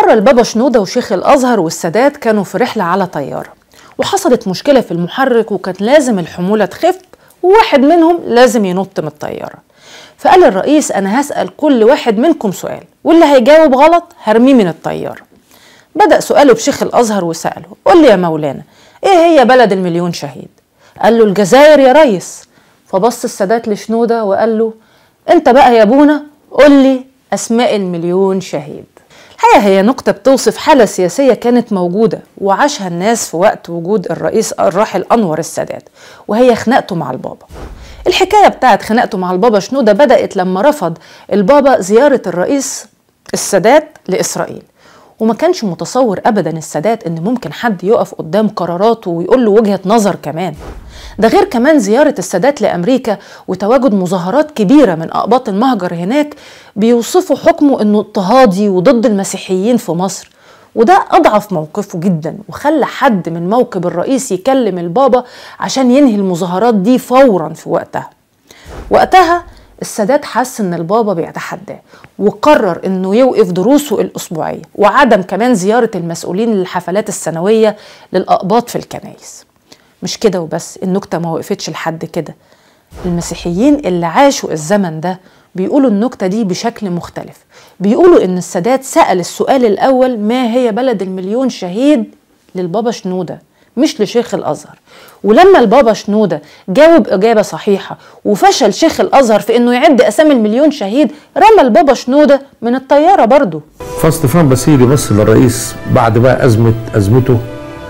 مرة البابا شنودة وشيخ الأزهر والسادات كانوا في رحلة على طيارة وحصلت مشكلة في المحرك وكان لازم الحمولة تخف وواحد منهم لازم ينط من الطيارة فقال الرئيس أنا هسأل كل واحد منكم سؤال واللي هيجاوب غلط هرميه من الطيارة بدأ سؤاله بشيخ الأزهر وسأله قول لي يا مولانا إيه هي بلد المليون شهيد قال له الجزائر يا ريس فبص السادات لشنودة وقال له انت بقى يا ابونا قول لي اسماء المليون شهيد الحقيقة هي نقطة بتوصف حالة سياسية كانت موجودة وعاشها الناس في وقت وجود الرئيس الراحل أنور السادات وهي خناقته مع البابا الحكاية بتاعت خناقته مع البابا شنودة بدأت لما رفض البابا زيارة الرئيس السادات لإسرائيل وما كانش متصور ابدا السادات ان ممكن حد يقف قدام قراراته ويقول له وجهه نظر كمان ده غير كمان زيارة السادات لأمريكا وتواجد مظاهرات كبيرة من أقباط المهجر هناك بيوصفوا حكمه أنه اضطهادي وضد المسيحيين في مصر وده أضعف موقفه جدا وخلى حد من موكب الرئيس يكلم البابا عشان ينهي المظاهرات دي فورا في وقتها وقتها السادات حس ان البابا بيتحداه وقرر انه يوقف دروسه الاسبوعيه وعدم كمان زياره المسؤولين للحفلات السنويه للاقباط في الكنائس مش كده وبس النكته ما وقفتش لحد كده المسيحيين اللي عاشوا الزمن ده بيقولوا النكته دي بشكل مختلف بيقولوا ان السادات سال السؤال الاول ما هي بلد المليون شهيد للبابا شنوده مش لشيخ الازهر ولما البابا شنوده جاوب اجابه صحيحه وفشل شيخ الازهر في انه يعد اسامي المليون شهيد رمى البابا شنوده من الطياره برضه فاستفان بسيري بص للرئيس بعد بقى ازمه ازمته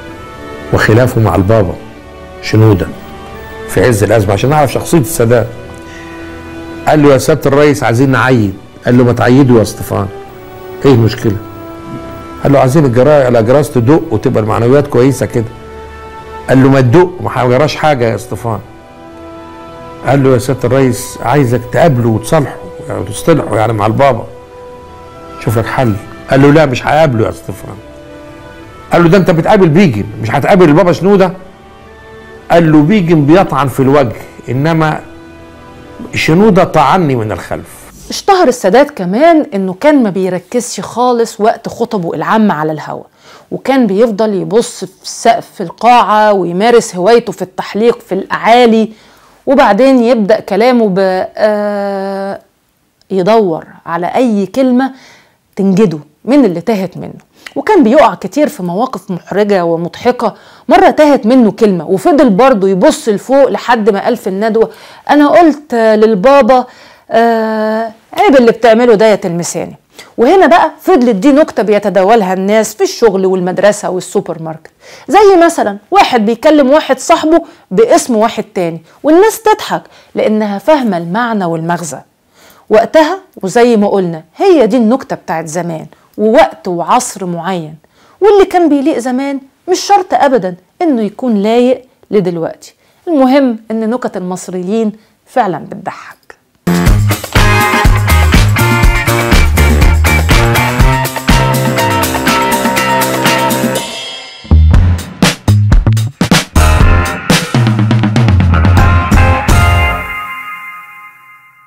وخلافه مع البابا شنوده في عز الازمه عشان نعرف شخصيه السادات قال له يا سياده الرئيس عايزين نعيد قال له ما تعيدوا يا استفان ايه المشكله قال له عايزين الجرا... الاجراس تدق وتبقى المعنويات كويسه كده قال له ما تدق ما جراش حاجه يا استفان قال له يا سياده الرئيس عايزك تقابله وتصالحه يعني تصطلحوا يعني مع البابا شوف لك حل قال له لا مش هقابله يا استفان قال له ده انت بتقابل بيجن مش هتقابل البابا شنوده قال له بيجن بيطعن في الوجه انما شنوده طعني من الخلف اشتهر السادات كمان انه كان ما بيركزش خالص وقت خطبه العامة على الهوا وكان بيفضل يبص في سقف القاعة ويمارس هوايته في التحليق في الأعالي وبعدين يبدأ كلامه ب آه يدور على أي كلمة تنجده من اللي تاهت منه وكان بيقع كتير في مواقف محرجة ومضحكة مرة تاهت منه كلمة وفضل برضه يبص لفوق لحد ما قال في الندوة أنا قلت للبابا آه عيب اللي بتعمله ده يا تلمساني وهنا بقى فضلت دي نكته بيتداولها الناس في الشغل والمدرسه والسوبر ماركت زي مثلا واحد بيكلم واحد صاحبه باسم واحد تاني والناس تضحك لانها فاهمه المعنى والمغزى وقتها وزي ما قلنا هي دي النكته بتاعت زمان ووقت وعصر معين واللي كان بيليق زمان مش شرط ابدا انه يكون لايق لدلوقتي المهم ان نكت المصريين فعلا بتضحك